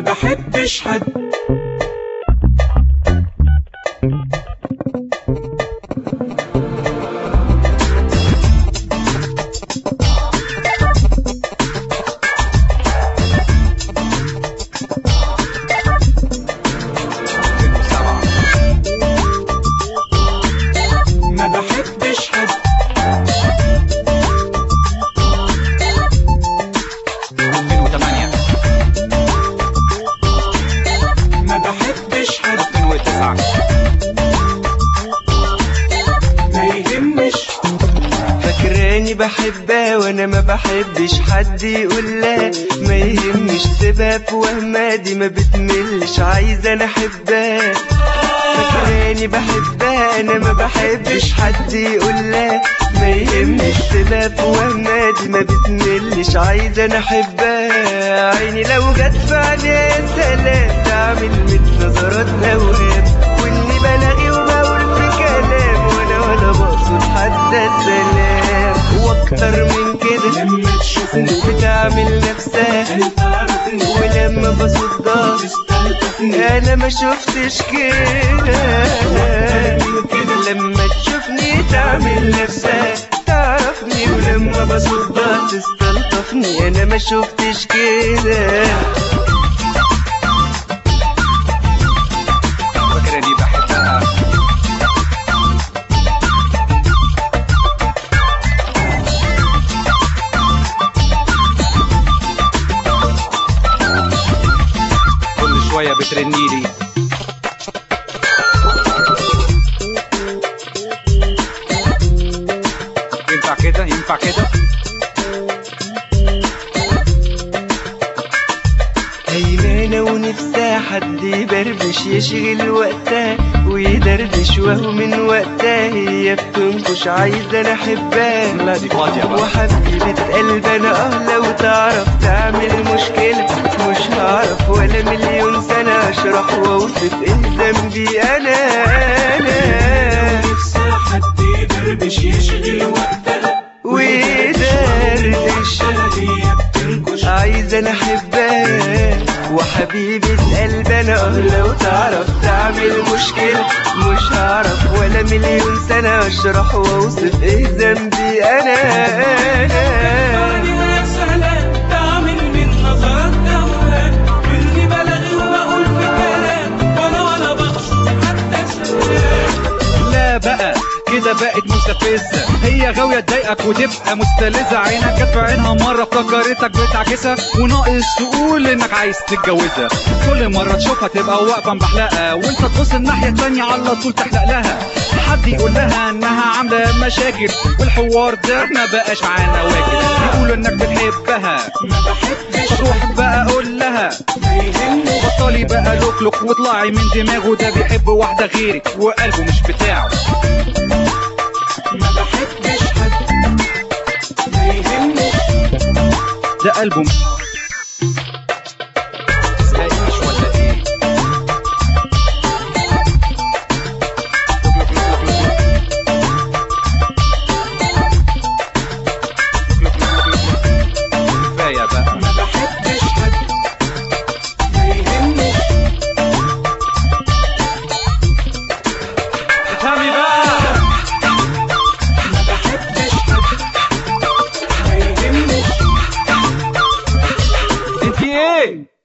بحبش حد ما بحبش حد 2008 ما بحبش حد 2009 ما يهمش فاكراني بحبها وانا ما بحبش حد يقول لا ما يهمش سيبها في وهمها دي ما بتملش عايزه انا احبها فاكراني بحبها انا ما بحبش حد يقول لا ما يهمش سيبها في وهمها دي ما بتملش عايزه انا احبها عيني لو جت في عينيها يا سلام تعمل مثل نظرات اوهام واني بلاغي وبقول في كلام وانا ولا بقصد حتى السلام واكتر من كده لما تشوفني بتعمل نفسها تعرفني ولما بصدها تستلطفني انا ما شفتش كده لما تشوفني تعمل نفسها تعرفني ولما بصدها تستلطفني انا ما شفتش كده فاكراني بحبها كل شوية بترنيلي ينفع كده ينفع كده هيمانة ونفسها حد يبربش يشغل وقتها ويدردش وهو من وقتها هي بتنكش عايزة انا احبها لا دي فاضية بقى وحبيبة قلب انا اه لو تعرف تعمل مشكلة مش هعرف ولا مليون سنة اشرح واوصف ايه ذنبي انا انا نفسي حد يدردش يشغل وقتها ويدردش هي بتنكش عايز انا احبها وحبيبة قلب انا اه لو تعرف تعمل مشكلة مش هعرف ولا مليون سنة اشرح واوصف ايه ذنبي انا انا يا سلام تعمل من نظرات اوهام اني بلاغي وبقول في كلام وانا ولا بقصد حتى سلام لا بقى كده بقت مستفزة هي غاوية تضايقك وتبقى مستلزة عينك جت في عينها مرة افتكرتك بتعكسها وناقص تقول انك عايز تتجوزها كل مرة تشوفها تبقى واقفة محلقة وانت تبص الناحية التانية على طول تحلق لها حد يقول لها انها عاملة مشاكل والحوار ده ما بقاش معانا واجب يقولوا انك بتحبها ما بحبش روح بقى قول لها ما يهمش بطلي بقى لوكلوك واطلعي من دماغه ده بيحب واحدة غيرك وقلبه مش بتاعه ما بحبش حد ما يهمش ده قلبه مش تسلاقيش ولا ايه كفاية بقى ما بحبش حد ما يهمش افهمي بقى ما بحبش حد ما يهمش انت ايه